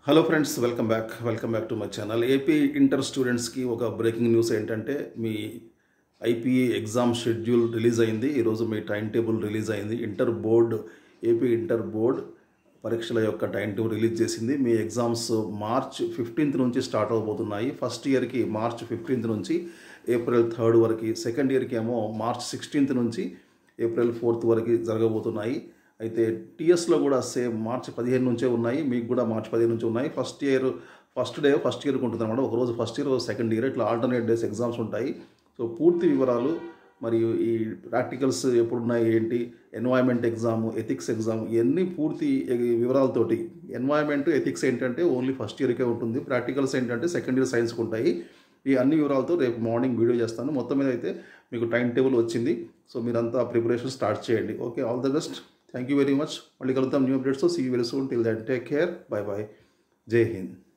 hello friends welcome back welcome back to my channel AP inter స్టూడెంట్స్కి ఒక breaking news ఏంటంటే మీ IPE exam schedule release అయింది ఈరోజు మీ టైం టేబుల్ రిలీజ్ అయింది inter board AP inter board పరీక్షల యొక్క టైం టేబుల్ రిలీజ్ చేసింది మీ ఎగ్జామ్స్ మార్చ్ ఫిఫ్టీన్త్ నుంచి స్టార్ట్ అవబోతున్నాయి ఫస్ట్ ఇయర్కి మార్చ్ ఫిఫ్టీన్త్ నుంచి ఏప్రిల్ థర్డ్ వరకు సెకండ్ ఇయర్కి ఏమో మార్చ్ సిక్స్టీన్త్ నుంచి ఏప్రిల్ ఫోర్త్ వరకు జరగబోతున్నాయి అయితే టీఎస్లో కూడా సేమ్ మార్చి పదిహేను నుంచే ఉన్నాయి మీకు కూడా మార్చి పదిహేను నుంచి ఉన్నాయి first year first day first ఇయర్కి ఉంటుంది అనమాట ఒకరోజు ఫస్ట్ ఇయర్ సెకండ్ ఇయర్ ఇట్లా ఆల్టర్నేట్ డేస్ ఎగ్జామ్స్ ఉంటాయి సో పూర్తి వివరాలు మరియు ఈ ప్రాక్టికల్స్ ఎప్పుడున్నాయి ఏంటి ఎన్వైర్మెంట్ ఎగ్జామ్ ఎథిక్స్ ఎగ్జామ్ ఇవన్నీ పూర్తి వివరాలతోటి ఎన్వైర్మెంట్ ఎథిక్స్ ఏంటంటే ఓన్లీ ఫస్ట్ ఇయర్కే ఉంటుంది ప్రాక్టికల్స్ ఏంటంటే సెకండ్ ఇయర్ సైన్స్కి ఉంటాయి ఈ అన్ని వివరాలతో రేపు మార్నింగ్ వీడియో చేస్తాను మొత్తం మీద అయితే మీకు టైం టేబుల్ వచ్చింది సో మీరంతా ప్రిపరేషన్ స్టార్ట్ చేయండి okay all the best thank you very much మళ్ళీ కలుద్దాం new updates see very soon till that take care bye bye జై హింద్